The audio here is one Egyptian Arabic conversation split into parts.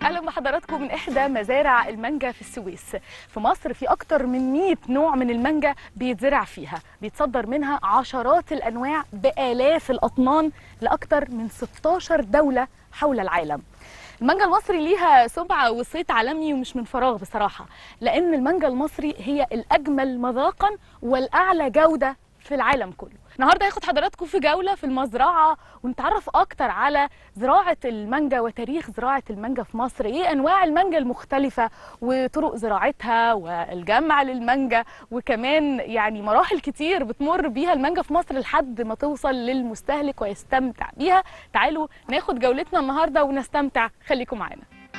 اهلا بحضراتكم من احدى مزارع المانجا في السويس في مصر في اكتر من 100 نوع من المانجا بيتزرع فيها بيتصدر منها عشرات الانواع بالاف الاطنان لاكتر من 16 دوله حول العالم المانجا المصري ليها سمعة وصيت عالمي ومش من فراغ بصراحة لأن المانجا المصري هي الأجمل مذاقا والأعلى جودة في العالم كله النهارده هاخد حضراتكم في جوله في المزرعه ونتعرف اكتر على زراعه المانجا وتاريخ زراعه المانجا في مصر ايه انواع المانجا المختلفه وطرق زراعتها والجمع للمانجا وكمان يعني مراحل كتير بتمر بيها المانجا في مصر لحد ما توصل للمستهلك ويستمتع بيها تعالوا ناخد جولتنا النهارده ونستمتع خليكم معانا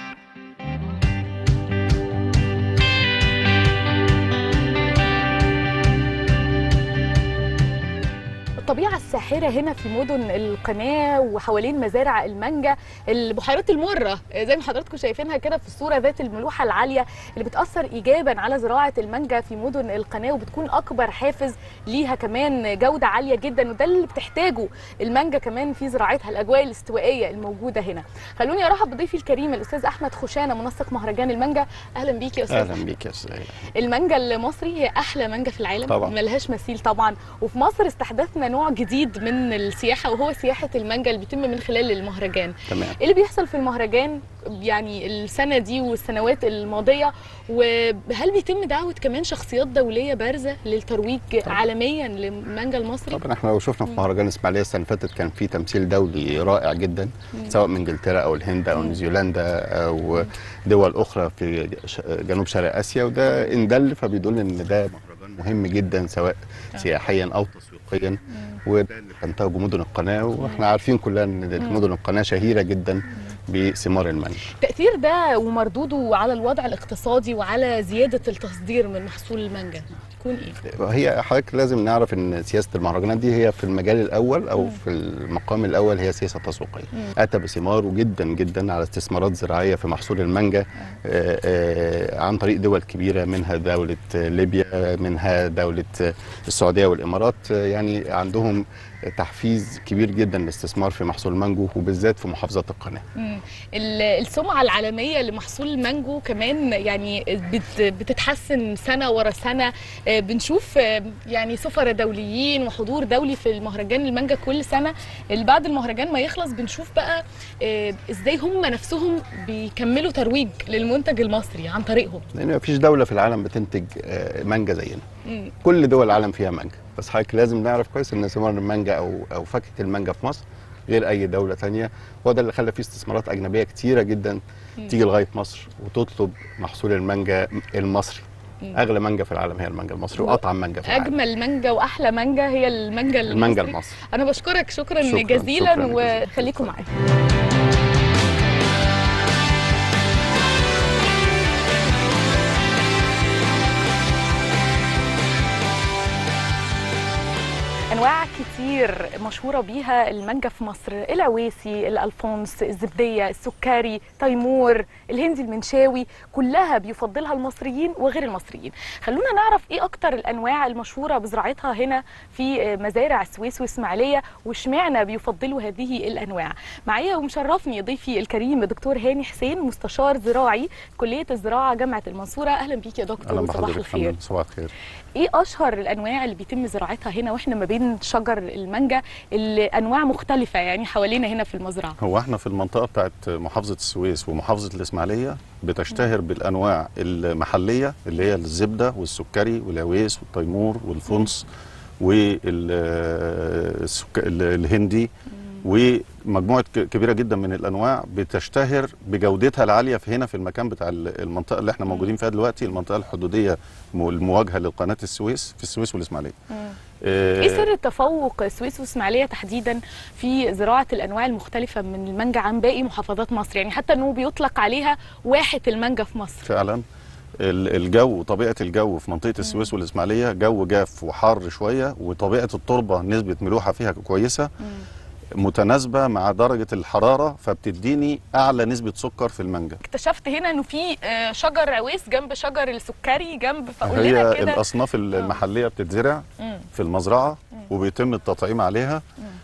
الطبيعة الساحرة هنا في مدن القناة وحوالين مزارع المانجا البحيرات المرة زي ما حضراتكم شايفينها كده في الصورة ذات الملوحة العالية اللي بتأثر إيجابا على زراعة المانجا في مدن القناة وبتكون أكبر حافز ليها كمان جودة عالية جدا وده اللي بتحتاجه المانجا كمان في زراعتها الأجواء الاستوائية الموجودة هنا خلوني أرحب بضيفي الكريم الأستاذ أحمد خشانة منسق مهرجان المانجا أهلا بيك يا أستاذ اهلا بيك يا استاذ المانجا المصري هي احلى مانجا في العالم طبعاً. ملهاش مثيل طبعا وفي مصر استحدثنا نوع جديد من السياحه وهو سياحه المانجا اللي بيتم من خلال المهرجان تمام ايه اللي بيحصل في المهرجان يعني السنه دي والسنوات الماضيه وهل بيتم دعوه كمان شخصيات دوليه بارزه للترويج طبعاً. عالميا للمانجا المصري طبعا احنا لو شفنا في مهرجان اسماعيليه السنه اللي فاتت كان في تمثيل دولي رائع جدا سواء من انجلترا او الهند او نيوزيلندا او دول اخرى في ش- جنوب شرق اسيا وده ان دل فبيدل ان ده مهرجان مهم جدا سواء سياحيا او تسويقيا وده اللي تنتهجه مدن القناه واحنا عارفين كلنا ان مدن القناه شهيره جدا بثمار المانجا التاثير ده ومردوده على الوضع الاقتصادي وعلى زياده التصدير من محصول المانجا يكون ايه هي حضرتك لازم نعرف ان سياسه المهرجانات دي هي في المجال الاول او في المقام الاول هي سياسه تسويقيه اتى بثماره جدا جدا على استثمارات زراعيه في محصول المانجا آه، آه، عن طريق دول كبيره منها دوله ليبيا منها دوله السعوديه والامارات آه، يعني عندهم تحفيز كبير جدا للاستثمار في محصول المانجو وبالذات في محافظه القناه مم. ال- السمعة العالمية لمحصول المانجو كمان يعني بت- بتتحسن سنة ورا سنة آه، بنشوف آه، يعني سفراء دوليين وحضور دولي في المهرجان المانجا كل سنة اللي بعد المهرجان ما يخلص بنشوف بقى آه، ازاي هم نفسهم بيكملوا ترويج للمنتج المصري عن طريقهم لان مفيش دوله في العالم بتنتج آه، مانجا زينا مم. كل دول العالم فيها مانجا بس حضرتك لازم نعرف كويس ان ثمار المانجا او او فاكهه المانجا في مصر غير اي دوله تانية وهو ده اللي خلى فيه استثمارات اجنبيه كتيره جدا تيجي لغايه مصر وتطلب محصول المانجا المصري اغلى مانجا في العالم هي المانجا المصري واطعم مانجا في العالم اجمل مانجا واحلى مانجا هي المانجا المانجا المصري. المصري انا بشكرك شكرا, شكراً، جزيلا شكراً جزيلاً. وخليكم معايا انواع كتير مشهوره بيها المانجا في مصر العويسي الالفونس الزبديه السكري تيمور الهندي المنشاوي كلها بيفضلها المصريين وغير المصريين خلونا نعرف ايه اكتر الانواع المشهوره بزراعتها هنا في مزارع السويس واسماعيليه واشمعنى بيفضلوا هذه الانواع معايا ومشرفني ضيفي الكريم دكتور هاني حسين مستشار زراعي كليه الزراعه جامعه المنصوره اهلا بيك يا دكتور اهلا وصباح بحضرتك الخير فندم صباح الخير ايه اشهر الانواع اللي بيتم زراعتها هنا واحنا ما بين شجر المانجا اللي انواع مختلفه يعني حوالينا هنا في المزرعه هو احنا في المنطقه بتاعت محافظه السويس ومحافظه الاسماعيليه بتشتهر بالانواع المحليه اللي هي الزبده والسكري والعويس والتيمور والفنص والهندي ومجموعه ك- كبيره جدا من الانواع بتشتهر بجودتها العاليه في هنا في المكان بتاع ال- المنطقه اللي احنا موجودين فيها دلوقتي المنطقه الحدوديه م- المواجهه لقناه السويس في السويس والاسماعيليه آه، ايه سر التفوق السويس واسماعيليه تحديدا في زراعه الانواع المختلفه من المانجا عن باقي محافظات مصر يعني حتى انه بيطلق عليها واحه المانجا في مصر فعلا ال- الجو طبيعه الجو في منطقه السويس والاسماعيليه جو جاف وحار شويه وطبيعه التربه نسبه ملوحه فيها كويسه متناسبه مع درجه الحراره فبتديني اعلى نسبه سكر في المانجا اكتشفت هنا انه في آه، شجر عويس جنب شجر السكري جنب فقول هي لنا كده الاصناف المحليه بتتزرع مم. في المزرعه وبيتم التطعيم عليها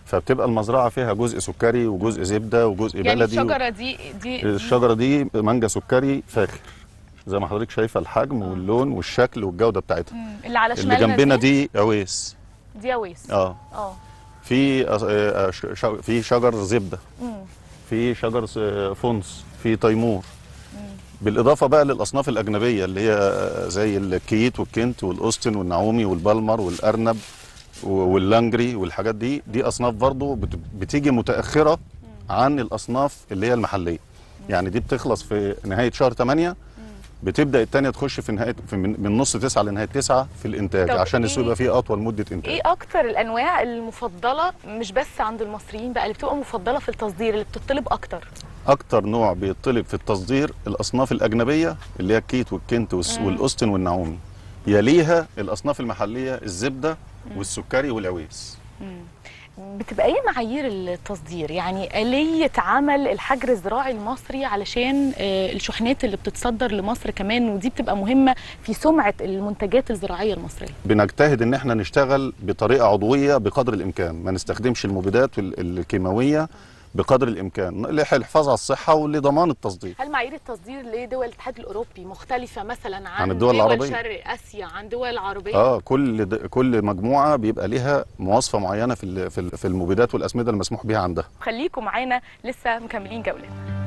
فبتبقى المزرعه فيها جزء سكري وجزء زبده وجزء يعني بلدي و- الشجره دي دي الشجره دي مانجا سكري فاخر زي ما حضرتك شايفه الحجم واللون والشكل والجوده بتاعتها مم. اللي على اللي شمالنا جنبنا دي عويس دي اويس اه اه في أص- آه، ش- ش- في شجر زبده مم. في شجر س- فونس في تيمور بالاضافه بقى للاصناف الاجنبيه اللي هي زي الكيت والكنت والاوستن والنعومي والبالمر والارنب و- واللانجري والحاجات دي دي اصناف برضو بت- بتيجي متاخره عن الاصناف اللي هي المحليه يعني دي بتخلص في نهايه شهر 8 بتبدا الثانيه تخش في نهايه في من, من نص 9 لنهايه 9 في الانتاج طب عشان السوق إيه- يبقى فيه اطول مده انتاج ايه اكتر الانواع المفضله مش بس عند المصريين بقى اللي بتبقى مفضله في التصدير اللي بتطلب اكتر اكتر نوع بيطلب في التصدير الاصناف الاجنبيه اللي هي الكيت والكنت والس- والاوستن والنعومي يليها الاصناف المحليه الزبده والسكري والعويس بتبقى ايه معايير التصدير يعني آلية عمل الحجر الزراعي المصري علشان آه، الشحنات اللي بتتصدر لمصر كمان ودي بتبقى مهمة في سمعة المنتجات الزراعية المصرية بنجتهد ان احنا نشتغل بطريقه عضويه بقدر الامكان ما نستخدمش المبيدات وال- الكيماويه بقدر الامكان للحفاظ على الصحه ولضمان التصدير هل معايير التصدير لدول الاتحاد الأوروبي مختلفة مثلا عن, عن الدول دول العربية. شرق آسيا عن دول عربية؟ اه كل د- كل مجموعه بيبقى ليها مواصفه معينه في ال- في ال- في المبيدات والاسمده المسموح بها عندها خليكم معانا لسه مكملين جولة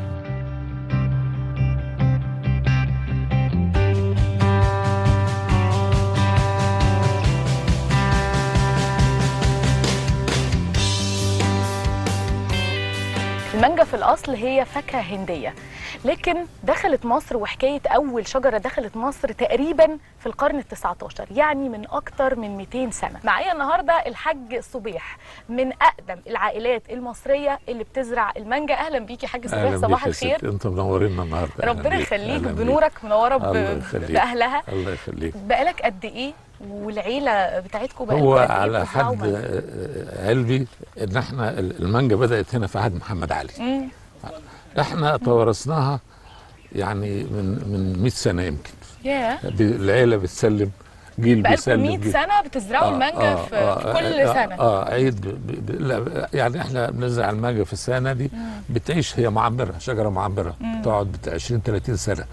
المانجا في الأصل هي فاكهة هندية لكن دخلت مصر وحكاية أول شجرة دخلت مصر تقريبا في القرن ال 19 يعني من أكتر من 200 سنة معايا النهاردة الحاج صبيح من أقدم العائلات المصرية اللي بتزرع المانجا أهلا بيكي حاج صبيح اهلا صباح بيك يا الخير ست انت منورينا النهارده أهلاً ربنا بيك. يخليك أهلاً بيك. بنورك منورة ب- الله يخليك. بأهلها الله يخليك بقالك قد إيه والعيلة بتاعتكم بقالك هو قد إيه على بتزرعوا حد مانجا؟ آه، علمي ان احنا المانجا بدات هنا في عهد محمد علي مم. احنا توارثناها يعني من من 100 سنه يمكن ياه ب- العيله بتسلم جيل بقالكم بيسلم 100 جيل. سنة بتزرعوا المانجا في, في كل آه سنة اه عيد ب- ب- لا يعني احنا بنزرع المانجا في السنه دي بتعيش هي معمره شجره معمره بتقعد بتاع 20 30 سنه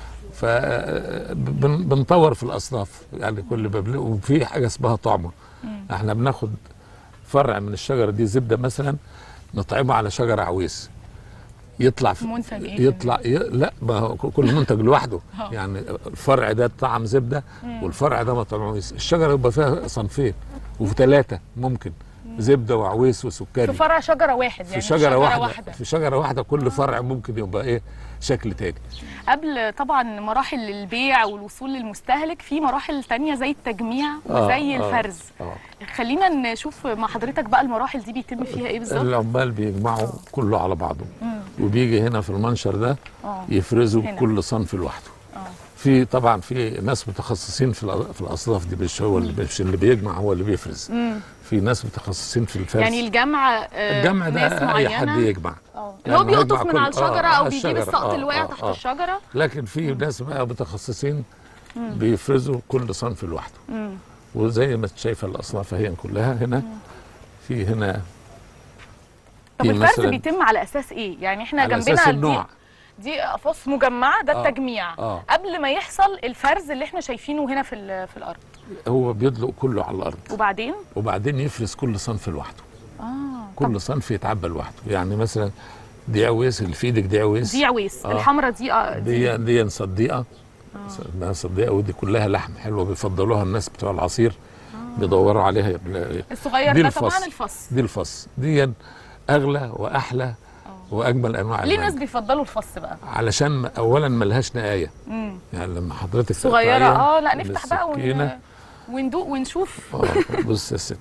فبنطور في الاصناف يعني كل باب وفي حاجه اسمها طعمه احنا بناخد فرع من الشجره دي زبده مثلا نطعمه على شجره عويس يطلع في منتج إيه يطلع ي... لا ما هو كل منتج لوحده آه. يعني الفرع ده طعم زبده والفرع ده مطعم عويس الشجره يبقى فيها صنفين وفي ثلاثه ممكن زبده وعويس في وسكري فرع شجرة واحد يعني في شجره واحده, واحدة. في شجره واحده كل فرع ممكن يبقى ايه شكل تاني قبل طبعا مراحل البيع والوصول للمستهلك في مراحل تانية زي التجميع آه، وزي آه، الفرز آه. خلينا نشوف مع حضرتك بقى المراحل دي بيتم فيها ايه بالظبط العمال بيجمعوا كله على بعضه وبيجي هنا في المنشر ده اه يفرزوا هنا. كل صنف لوحده اه في طبعا في ناس متخصصين في الأ- في الاصناف دي مش هو اللي مش اللي بيجمع هو اللي بيفرز مم. في ناس متخصصين في الفرز يعني الجمع آه، الجمع ناس ده اي حد معينة يجمع اه يعني اللي هو هو بيقطف يجمع من كل- على آه، الشجرة آه، او بيجيب الشجرة، السقط آه، اللي واقع آه، تحت آه. الشجرة لكن في ناس بقى متخصصين بيفرزوا كل صنف لوحده مم. وزي ما انت شايفه الاصناف هي كلها هنا في هنا طب في الفرز مثلاً- بيتم على اساس ايه يعني احنا على جنبنا اساس دي- النوع دي اقفاص مجمعه ده آه، التجميع آه. قبل ما يحصل الفرز اللي احنا شايفينه هنا في ال- في الارض هو بيدلق كله على الارض وبعدين وبعدين يفرز كل صنف لوحده اه كل صنف يتعبى لوحده يعني مثلا دي عويس اللي في ايدك دي عويس دي عويس آه. الحمراء دي اه دي دي دي صديقه اسمها صديقه ودي كلها لحم حلوه بيفضلوها الناس بتوع العصير بيدوروا عليها يبقى- الصغير دي ده الفص. طبعا الفص دي الفص دي اغلى واحلى واجمل انواع ليه ناس المانجا بيفضلوا الفص بقى علشان م- اولا ملهاش نهايه امم يعني لما حضرتك صغيره تقطعيها اه لا نفتح بقى ون... بالسكينة، وندوق ونشوف اه بص يا ست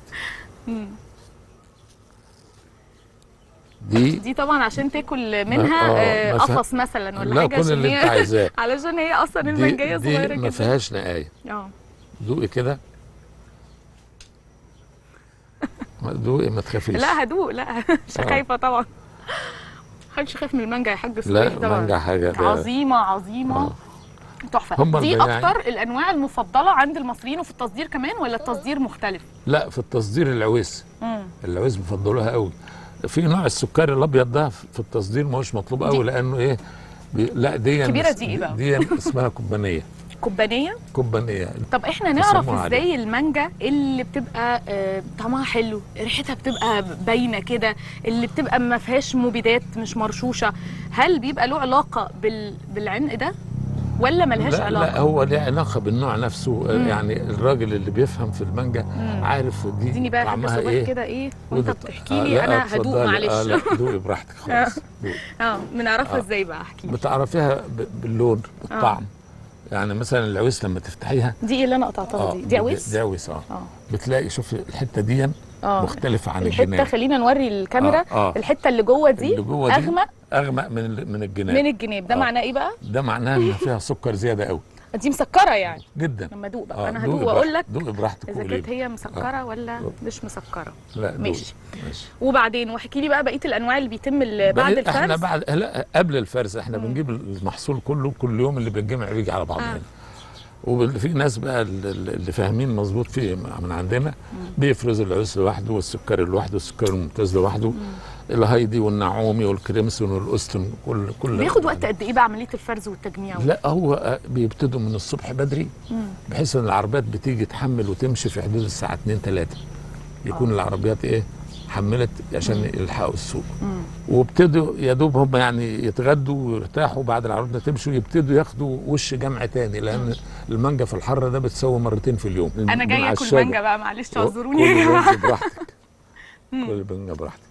دي دي طبعا عشان تاكل منها آه، آه، ما فيها- قفص مثلا ولا لا، حاجه كل عشان اللي هي- انت عايزاه. علشان هي اصلا دي, المانجايه دي صغيره ما كده فيهاش نهايه اه دوقي كده ما دوقي ما تخافيش لا هدوق لا مش آه. خايفه طبعا محدش خايف من المانجا يا حاج لا صبيح طبعا مانجا حاجه ده- عظيمه عظيمه آه. تحفه هم دي البياعين. اكتر الانواع المفضله عند المصريين وفي التصدير كمان ولا التصدير مختلف لا في التصدير العويس مم. العويس بيفضلوها قوي في نوع السكري الابيض ده في التصدير ما هوش مطلوب قوي لانه ايه بي لا دي كبيرة دي إيه بقى؟ دي اسمها كوبانيه كوبانيه كوبانيه طب احنا نعرف بيسموها ازاي المانجا اللي بتبقى آه، طعمها حلو ريحتها بتبقى باينه كده اللي بتبقى ما فيهاش مبيدات مش مرشوشه هل بيبقى له علاقه بال... بالعنق ده ولا ملهاش لا, علاقه لا هو ليه علاقه بالنوع نفسه مم. يعني الراجل اللي بيفهم في المانجا مم. عارف دي اديني بقى يا حاج طعمها صباح ايه كده ايه وانت ودي- بتحكي آه، لي لا، انا هدوق اتفضلي. معلش آه لا دوقي براحتك خالص دوقي. اه بنعرفها آه. ازاي بقى احكي لي بتعرفيها ب- باللون بالطعم يعني مثلا العويس لما تفتحيها دي ايه اللي انا قطعتها دي دي عويس دي عويس اه اه بتلاقي شوف الحته دي اه مختلفه عن الحته الجنان خلينا نوري الكاميرا آه، آه. الحته اللي جوه دي اللي جوه دي اغمق اغمق من ال- من الجنان من الجناب ده آه. معناه ايه بقى ده معناه ان فيها سكر زياده قوي دي مسكره يعني جدا لما ادوق بقى آه، انا دوقي هدوق واقول لك براحتك- دوقي براحتك اذا وقولي كانت لي. هي مسكره ولا مش مسكره لا دوقي. ماشي. ماشي وبعدين واحكي لي بقى بقيه الانواع اللي بيتم ال- بعد بقى- احنا الفرز بعد لا قبل الفرز احنا بنجيب المحصول كله كل يوم اللي بنجمع بيجي على بعض آه. هنا وفي ناس بقى ال- ال- اللي فاهمين مظبوط في من عندنا بيفرز العس لوحده والسكري لوحده والسكري الممتاز لوحده الهايدي والنعومي والكريمسون والاستون كل كل بياخد وقت قد ايه بقى عمليه الفرز والتجميع لا هو بيبتدوا من الصبح بدري بحيث ان العربيات بتيجي تحمل وتمشي في حدود الساعه 2 3 يكون العربيات ايه حملت عشان يلحقوا السوق وابتدوا يا دوب هم يعني يتغدوا ويرتاحوا بعد العربيات ما تمشي ويبتدوا ياخدوا وش جمع تاني لان المانجا في الحر ده بتسوي مرتين في اليوم انا من جايه على اكل الشجر. مانجا بقى معلش كل تعذروني يا جماعه بنجة براحتك كل بنجة براحتك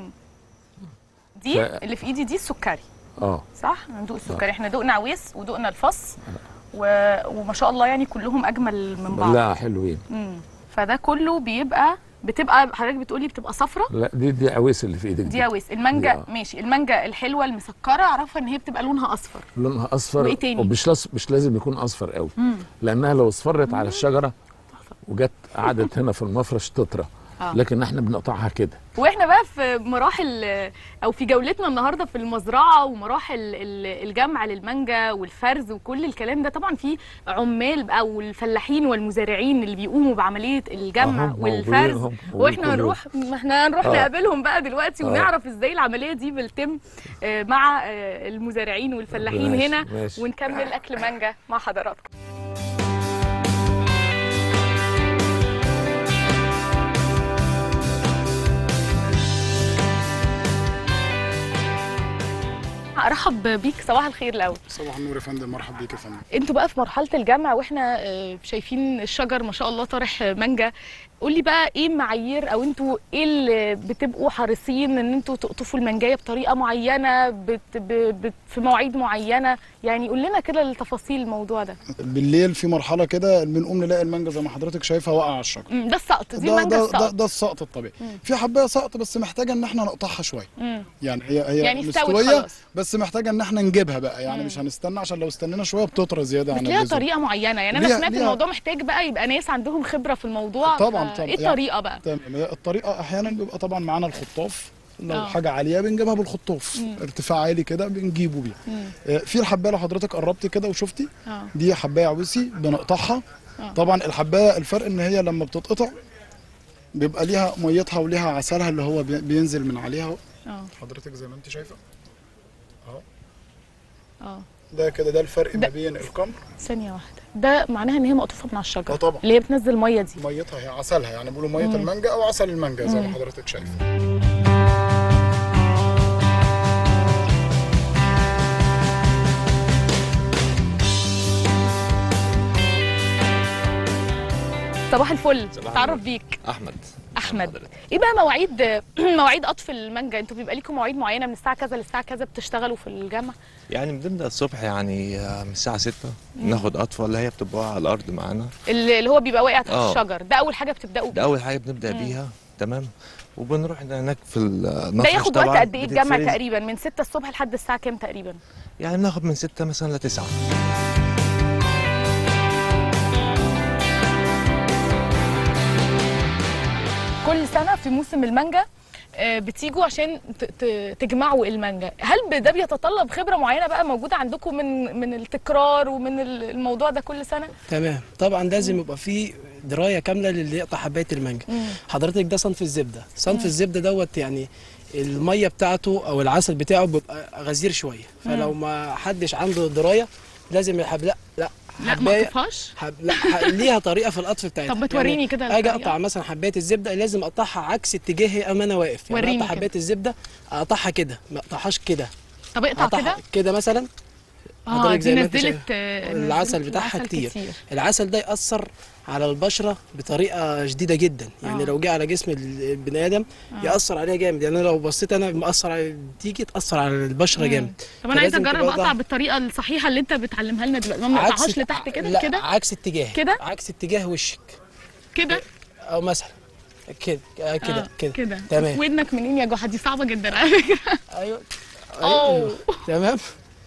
دي ف- اللي في ايدي دي السكري اه صح ندوق السكري احنا دقنا عويس ودقنا الفص و... وما شاء الله يعني كلهم اجمل من بعض لا حلوين مم. فده كله بيبقى بتبقى حضرتك بتقولي بتبقى صفرة لا دي دي عويس اللي في ايدك دي عويس المانجا دي آه. ماشي المانجا الحلوه المسكره اعرفها ان هي بتبقى لونها اصفر لونها اصفر وإيه تاني؟ ومش لس... مش لازم يكون اصفر قوي لانها لو اصفرت على الشجره وجت قعدت هنا في المفرش تطرى آه. لكن احنا بنقطعها كده واحنا بقى في مراحل او في جولتنا النهارده في المزرعه ومراحل ال- الجمع للمانجا والفرز وكل الكلام ده طبعا في عمال بقى والفلاحين والمزارعين اللي بيقوموا بعمليه الجمع أهم والفرز موجودين هم، موجودين واحنا كل يوم. هنروح ما احنا هنروح آه. نقابلهم بقى دلوقتي آه. ونعرف ازاي العمليه دي بتتم آه، مع آه، المزارعين والفلاحين ماشي، هنا ماشي. ونكمل اكل مانجا مع حضراتكم ارحب بيك صباح الخير الاول صباح النور يا فندم مرحب بيك يا فندم انتوا بقى في مرحله الجمع واحنا آه، شايفين الشجر ما شاء الله طارح مانجا قولي بقى ايه معايير او انتوا ايه اللي بتبقوا حريصين ان انتوا تقطفوا المانجايه بطريقه معينه بت ب بت في مواعيد معينه يعني قول لنا كده التفاصيل الموضوع ده بالليل في مرحله كده بنقوم نلاقي المانجا زي ما حضرتك شايفه واقعه على الشجر مم، ده السقط دي ده المانجا ده, ده, السقط ده السقط الطبيعي في حبايه سقط بس محتاجه ان احنا نقطعها شويه مم. يعني هي هي يعني استوت مستويه خلاص. بس محتاجه ان احنا نجيبها بقى يعني مش هنستنى عشان لو استنينا شويه بتطرى زياده بس عن ليها اللزوم طريقه معينه يعني انا ليها- سمعت ليها- الموضوع محتاج بقى يبقى ناس عندهم خبره في الموضوع طبعاً، ف- طبعاً. ايه يعني- الطريقه بقى تمام هي الطريقه احيانا بيبقى طبعا معانا الخطاف لو آه. حاجه عاليه بنجيبها بالخطاف ارتفاع عالي كده بنجيبه بيها آه، في الحبايه لو حضرتك قربتي كده وشفتي اه دي حبايه عويسي بنقطعها آه. طبعا الحبايه الفرق ان هي لما بتتقطع بيبقى ليها ميتها وليها عسلها اللي هو بي- بينزل من عليها اهو. اه حضرتك زي ما انت شايفه اه ده كده ده الفرق ده- ما بين القمر ثانيه واحده ده معناها ان هي مقطوفه من على الشجره آه طبعاً. اللي هي بتنزل ميه دي ميتها هي عسلها يعني بيقولوا ميه المانجا او عسل المانجا زي ما حضرتك شايفه صباح الفل صباح تعرف النور. بيك احمد احمد حضرتك. ايه بقى مواعيد مواعيد قطف المانجا انتوا بيبقى لكم مواعيد معينه من الساعه كذا للساعه كذا بتشتغلوا في الجامعه يعني بنبدا الصبح يعني آه، من الساعه 6 ناخد اطفال اللي هي بتبقى واقعة على الارض معانا اللي اللي هو بيبقى واقع تحت آه. الشجر ده اول حاجه بتبداوا ده بيه اول حاجه بنبدا بيها تمام وبنروح هناك في ده المفرش ياخد وقت طبعاً قد ايه الجامعه بتتفرز. تقريبا من 6 الصبح لحد الساعه كام تقريبا يعني بناخد من 6 مثلا ل 9 كل سنه في موسم المانجا آه، بتيجوا عشان ت- ت- تجمعوا المانجا هل ب- ده بيتطلب خبره معينه بقى موجوده عندكم من من التكرار ومن ال- الموضوع ده كل سنه تمام طبعا لازم يبقى في درايه كامله للي يقطع حبايه المانجا حضرتك ده صنف الزبده صنف الزبده دوت يعني الميه بتاعته او العسل بتاعه بيبقى غزير شويه فلو ما حدش عنده درايه لازم يحب لا لا لا ما حبايه تطفاش حب... لا ح... ليها طريقه في القطف بتاعتها طب ما توريني كده اجي الطريقة. اقطع مثلا حبايه الزبده لازم اقطعها عكس اتجاهي اما انا واقف يعني وريني اقطع كده. حبايه الزبده اقطعها كده ما اقطعهاش كده طب اقطع كده اقطعها كده مثلا اه حضرتك دي زي ما انت نزلت شايف. آه، العسل نزلت بتاعها العسل كتير. العسل ده يأثر على البشرة بطريقة شديدة جدا يعني آه. لو جه على جسم البني آدم يأثر عليها جامد يعني أنا لو بصيت أنا مأثر على تيجي تأثر على البشرة جامد طب انا عايزه فلازم اجرب تبقى اقطع واضح. بالطريقه الصحيحه اللي انت بتعلمها لنا دلوقتي ما عكس- نقطعهاش لتحت كده لا كده عكس اتجاه كده؟ عكس اتجاه وشك كده أو مثلا كده آه كده آه، كده كده تمام ودنك منين يا جحا دي صعبه جدا على فكره أيوه أوه. أيوه تمام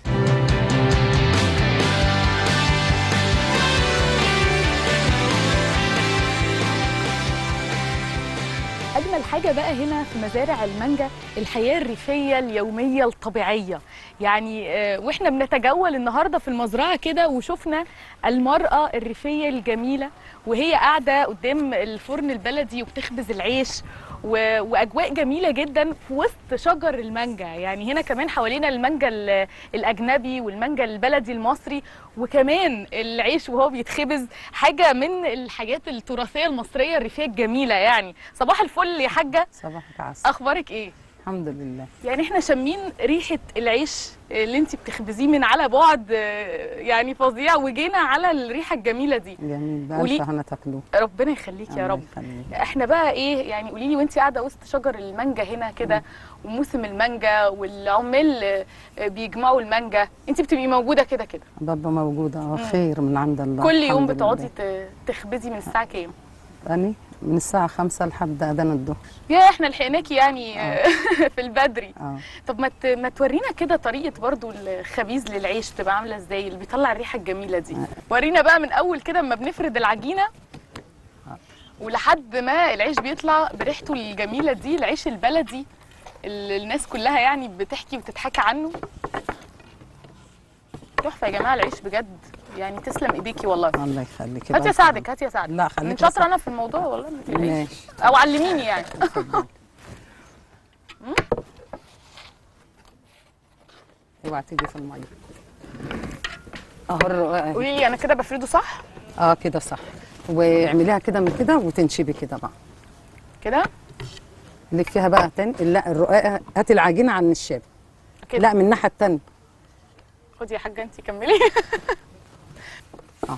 اجمل حاجه بقى هنا في مزارع المانجا الحياه الريفيه اليوميه الطبيعيه يعني آه، واحنا بنتجول النهارده في المزرعه كده وشفنا المراه الريفيه الجميله وهي قاعده قدام الفرن البلدي وبتخبز العيش و... واجواء جميله جدا في وسط شجر المانجا يعني هنا كمان حوالينا المانجا ال- الاجنبي والمانجا البلدي المصري وكمان العيش وهو بيتخبز حاجه من الحاجات التراثيه المصريه الريفيه الجميله يعني صباح الفل يا حاجه صباحك عسل اخبارك ايه الحمد لله يعني احنا شامين ريحه العيش اللي انت بتخبزيه من على بعد آه، يعني فظيع وجينا على الريحه الجميله دي جميل قولي- بألف هنا تاكلوه ربنا يخليك يا الله رب يخليك. احنا بقى ايه يعني قولي لي وانت قاعده وسط شجر المانجا هنا كده وموسم المانجا والعمال آه، بيجمعوا المانجا انت بتبقي موجوده كده كده بابا موجودة اه خير من عند الله كل يوم الحمد بتقعدي لله. ت- تخبزي من الساعه كام أني من الساعة خمسة لحد أذان الظهر يا احنا لحقناكي يعني آه، في البدري اه طب ما ت- ما تورينا كده طريقه برضو الخبيز للعيش تبقى عامله ازاي اللي بيطلع الريحه الجميله دي ورينا بقى من اول كده اما بنفرد العجينه ولحد ما العيش بيطلع بريحته الجميله دي العيش البلدي اللي الناس كلها يعني بتحكي وتتحكى عنه تحفه يا جماعه العيش بجد يعني تسلم ايديكي والله الله يخليك هاتي يبقى اساعدك هاتي اساعدك لا، خليك من شاطره أساعدك. انا في الموضوع والله ما تقلقيش ماشي او علميني يعني اوعى تيجي في المية اهو الرقاق قولي لي انا كده بفرده صح اه كده صح واعمليها كده من كده وتنشبي كده بقى كده ليك فيها بقى تاني لا الرقاق هاتي العجينة عن الشاب كده لا من الناحية التانية خدي يا حاجه انت كملي اهو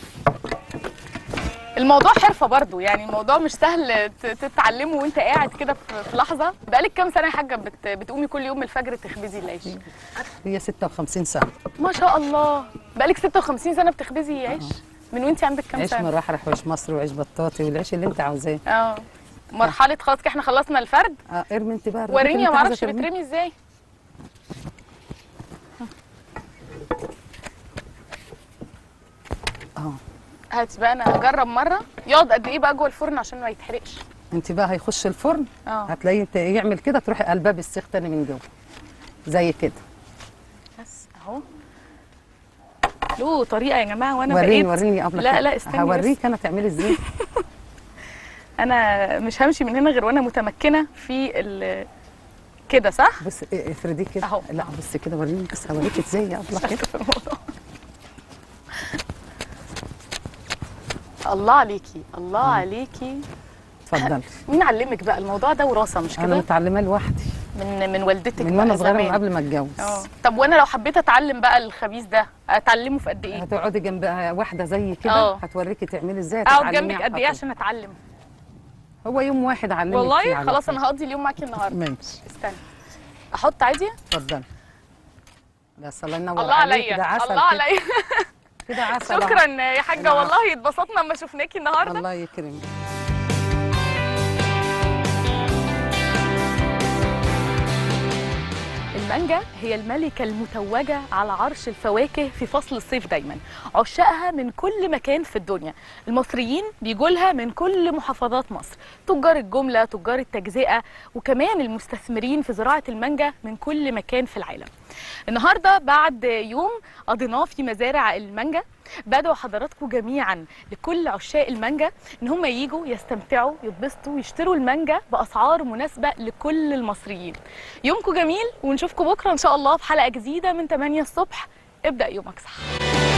الموضوع حرفه برضو يعني الموضوع مش سهل ت- تتعلمه وانت قاعد كده في في لحظه بقالك كام سنه يا حاجه بت بتقومي كل يوم الفجر تخبزي العيش هي 56 سنة ما شاء الله بقالك 56 سنه بتخبزي عيش من وانت عندك كام عيش سنه مرحرح وعيش مصري وعيش بطاطي والعيش اللي انت عاوزاه اه مرحله خلاص كده احنا خلصنا الفرد اه ارمي انت بقى الرغيف وريني اللي يا انت عايزة معرفش ترميه. بترمي ازاي اه هاتي بقى انا هجرب مره يقعد قد ايه بقى جوه الفرن عشان ما يتحرقش انت بقى هيخش الفرن اه هتلاقيه ت- يعمل كده تروحي قلبها بالسيخ تاني من جوه زي كده بس اهو له طريقه يا جماعه وانا وريني بقيت وريني قبل لا كده. لا استني بس. هوريك انا تعملي ازاي انا مش همشي من هنا غير وانا متمكنه في ال كده صح بص إيه، افردي كده أهو. لا بص كده وريني بس هوريك ازاي يا ابله كده في الموضوع الله عليكي الله عليكي اتفضلي مين علمك بقى الموضوع ده وراثه مش انا كده متعلمه لوحدي من من والدتك من بقى وانا صغيره من زمان. قبل ما اتجوز اه طب وانا لو حبيت اتعلم بقى الخبيث ده اتعلمه في قد ايه هتقعدي جنبها واحده زي كده اه. هتوريكي تعملي ازاي اقعد هتتعلمي جنبك قد ايه على طول. عشان اتعلم هو يوم واحد علمك فيه والله على خلاص طول. انا هقضي اليوم معاكي النهارده ماشي استني احط عادي اتفضلي لا الله ينور الله عليك عليا ده عسل الله كده. عليا كده عسل أهو. شكرا يا حاجه العفو. والله اتبسطنا لما شفناكي النهارده الله يكرمك المانجا هي الملكة المتوجة على عرش الفواكه في فصل الصيف دايما عشاقها من كل مكان في الدنيا المصريين بيجوا لها من كل محافظات مصر تجار الجملة تجار التجزئة وكمان المستثمرين في زراعة المانجا من كل مكان في العالم النهاردة بعد يوم قضيناه في مزارع المانجا بدعو حضراتكم جميعا لكل عشاق المانجا ان هم ييجوا يستمتعوا يتبسطوا يشتروا المانجا باسعار مناسبه لكل المصريين يومكم جميل ونشوفكم بكره ان شاء الله في حلقه جديده من 8 الصبح ابدا يومك صح